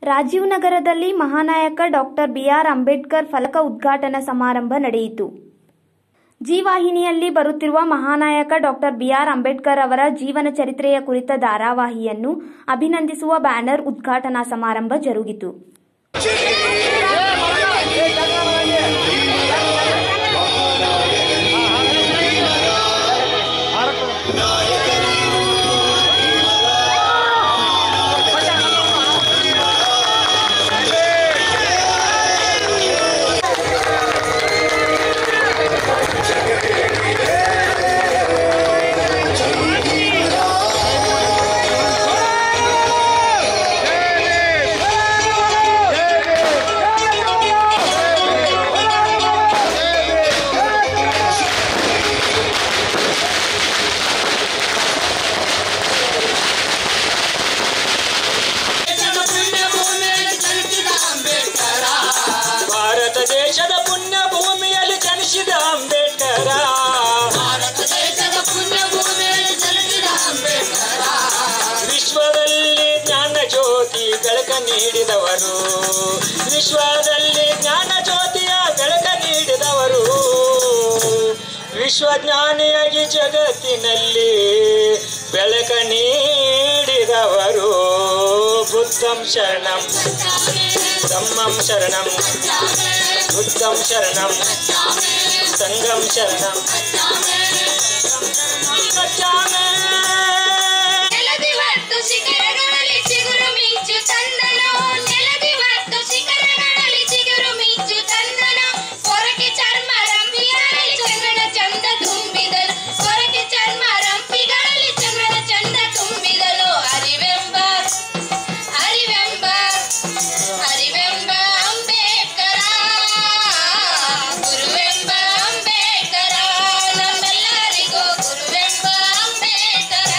ರಾಜೀವ್ ನಗರದಲ್ಲಿ ಮಹಾನಾಯಕ doctor B R Ambedkar ಫಲಕ ಉದ್ಘಾಟನಾ ಸಮಾರಂಭ ನಡೆಯಿತು ಜಿ ವಾಹಿನಿಯಲ್ಲಿ ಬರುತ್ತಿರುವ ಮಹಾನಾಯಕ ಡಾಕ್ಟರ್ ಬಿಆರ್ ಅಂಬೇಡ್ಕರ್ ಅವರ ಜೀವನ ಚರಿತ್ರೆಯ ಕುರಿತ ಧಾರಾವಾಹಿಯನ್ನು ಅಭಿನಂದಿಸುವ ಬ್ಯಾನರ್ ಉದ್ಘಾಟನಾ ಸಮಾರಂಭ ಜರುಗಿತು ಭಾರತ ದೇಶದ ಪುಣ್ಯ ಭೂಮಿಯಲ್ಲಿ ಜನಿಸಿದ ಅಂಬೇಡ್ಕರ ವಿಶ್ವದಲ್ಲಿ ಜ್ಞಾನ ಜ್ಯೋತಿ ಬೆಳಕ ನೀಡಿದವರು ವಿಶ್ವದಲ್ಲಿ ಜ್ಞಾನ ಜ್ಯೋತಿಯ ಬೆಳಕ ನೀಡಿದವರು ವಿಶ್ವಜ್ಞಾನಿಯಾಗಿ ಜಗತ್ತಿನಲ್ಲಿ ಬೆಳಕ ನೀಡಿದವರು ಬುದ್ಧಂ ಶರಣಂ ಧಮ್ಮಂ ಶರಣಂ ಬುದ್ಧಂ ಶರಣಂ ಸಂಗಂ ಶರಣಂ ಗಚ್ಚಾಮಿ. ನೆಲದಿವತ್ತು ಶಿಖರಗಳಲ್ಲಿ ಚಿಗುರು ಮಿಂಚು ತಂದನು ನೆಲದಿವತ್ತು ಶಿಖರಗಳಲ್ಲಿ ಚಿಗುರು ಮಿಂಚು ತಂದನು ಹೊರಗೆ ಚರ್ಮ ರಂಪಿಗಳಲ್ಲಿ ಚಂದ್ರನ ಚಂದ ತುಂಬಿದನು ಹೊರಗೆ ಚರ್ಮ ರಂಪಿಗಳಲ್ಲಿ ಚಂದ್ರನ ಚಂದ ತುಂಬಿದನು ಅರಿವೆಂಬ ಅರಿವೆಂಬ ಅರಿವೆಂಬ ಅಂಬೇಡ್ಕರ ಗುರುವೆಂಬ ಅಂಬೇಡ್ಕರ ನಮ್ಮೆಲ್ಲರಿಗೂ ಗುರುವೆಂಬ ಅಂಬೇಡ್ಕರ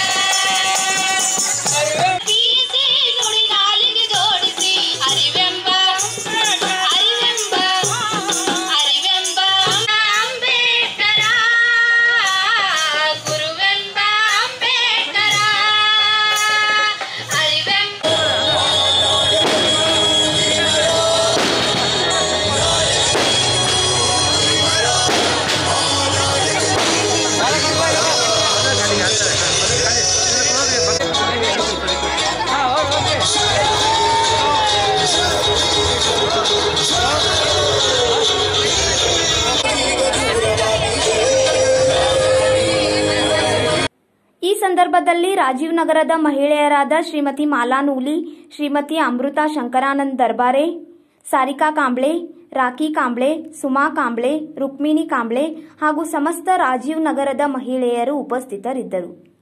ತೀರಿಸಿ ನುಡಿ ನಾಲಿಗೆ ಜೋಡಿಸಿ ಅರಿವೆಂಬ ಅರಿವೆಂಬ ಅರಿವೆಂಬ ಅಂಬೇಡ್ಕರ ಗುರುವೆಂಬ ಅಂಬೇಡ್ಕರ ಅರಿವೆಂಬ ಈ ಸಂದರ್ಭದಲ್ಲಿ ರಾಜೀವ್ ನಗರದ ಮಹಿಳೆಯರಾದ ಶ್ರೀಮತಿ ಮಾಲಾ ನೂಲಿ ಶ್ರೀಮತಿ ಅಮೃತ ಶಂಕರಾನಂದ್ ದರ್ಬಾರೆ ಸಾರಿಕಾ ಕಾಂಬ್ಳೆ ರಾಖಿ ಕಾಂಬ್ಳೆ ಸುಮಾ ಕಾಂಬ್ಳೆ ರುಕ್ಮಿಣಿ ಕಾಂಬ್ಳೆ ಹಾಗೂ ಸಮಸ್ತ ರಾಜೀವ್ ನಗರದ ಮಹಿಳೆಯರು ಉಪಸ್ಥಿತರಿದ್ದರು